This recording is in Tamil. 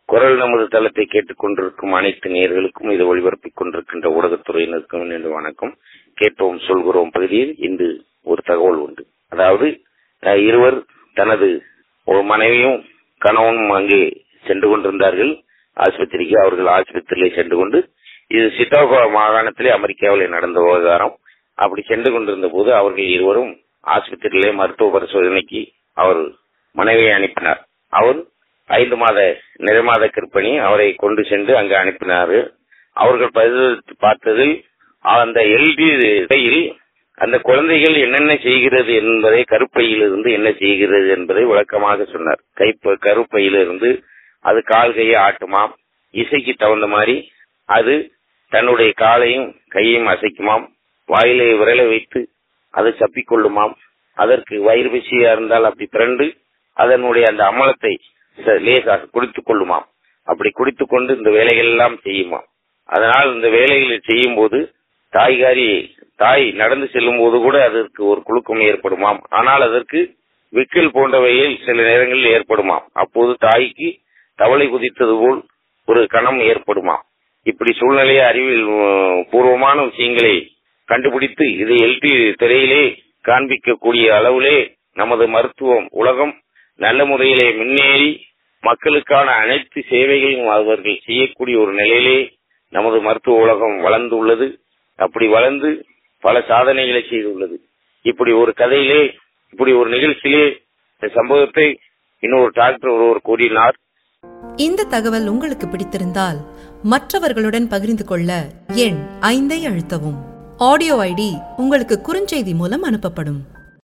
குரல் நமது தளத்தை கேட்டுக் கொண்டிருக்கும் அனைத்து நேர்களுக்கும் இதை ஒளிபரப்பிக் கொண்டிருக்கின்ற ஊடகத்துறையினருக்கும் என்று வணக்கம் கேட்டோம் சொல்கிறோம் பகுதியில் இன்று ஒரு தகவல் உண்டு அதாவது அஹ், இருவர் தனது ஒரு மனைவியும் கணவனும் அங்கே சென்று கொண்டிருந்தார்கள் ஆஸ்பத்திரிக்கு அவர்கள் ஆஸ்பத்திரியிலே சென்று கொண்டு இது சிட்டாகோ மாகாணத்திலே அமெரிக்காவிலே நடந்த விவகாரம் அப்படி சென்று கொண்டிருந்த போது அவர்கள் இருவரும் ஆஸ்பத்திரியிலே மருத்துவ பரிசோதனைக்கு அவர் மனைவியை அனுப்பினார் அவர் ஐந்து மாத நிறைமாத கர்ப்பிணி அவரை கொண்டு சென்று அங்கு அனுப்பினார் அவர்கள் பரிசோதித்து பார்த்ததில் அந்த எல்டி இடையில் அந்த குழந்தைகள் என்னென்ன செய்கிறது என்பதை கருப்பையிலிருந்து என்ன செய்கிறது என்பதை விளக்கமாக சொன்னார் கைப்ப கருப்பையிலிருந்து அது கால் கையை ஆட்டுமாம் இசைக்கு தகுந்த மாதிரி அது தன்னுடைய காலையும் கையையும் அசைக்குமாம் வாயிலை விரலை வைத்து அதை சப்பிக்கொள்ளுமாம் அதற்கு வயிறு பசியா இருந்தால் அப்படி பிறண்டு அதனுடைய அந்த அமலத்தை ச- லேசாக குடித்துக் கொள்ளுமாம் அப்படி குடித்துக் கொண்டு இந்த வேலைகள் எல்லாம் செய்யுமாம் அதனால் இந்த வேலைகளை செய்யும் போது தாய்காரி தாய் நடந்து செல்லும் போது கூட அதற்கு ஒரு குலுக்கம் ஏற்படுமாம் ஆனால் அதற்கு விக்கல் போன்றவையில் சில நேரங்களில் ஏற்படுமாம் அப்போது தாய்க்கு தவளை குதித்தது போல் ஒரு கணம் ஏற்படுமாம் இப்படி சூழ்நிலையை அறிவியல் உம், பூர்வமான விஷயங்களை கண்டுபிடித்து இதை எல்டி திரையிலே காண்பிக்கக்கூடிய அளவிலே நமது மருத்துவம் உலகம் நல்ல முறையிலே முன்னேறி மக்களுக்கான அனைத்து சேவைகளையும் அவர்கள் செய்யக்கூடிய ஒரு நிலையிலே நமது மருத்துவ உலகம் வளர்ந்துள்ளது அப்படி வளர்ந்து பல சாதனைகளை செய்துள்ளது இப்படி ஒரு கதையிலே இப்படி ஒரு நிகழ்ச்சியிலே இந்த சம்பவத்தை இன்னொரு டாக்டர் ஒருவர் கூறினார் இந்த தகவல் உங்களுக்கு பிடித்திருந்தால் மற்றவர்களுடன் பகிர்ந்து கொள்ள எண் ஐந்தை அழுத்தவும் ஆடியோ ஐடி உங்களுக்கு குறுஞ்செய்தி மூலம் அனுப்பப்படும்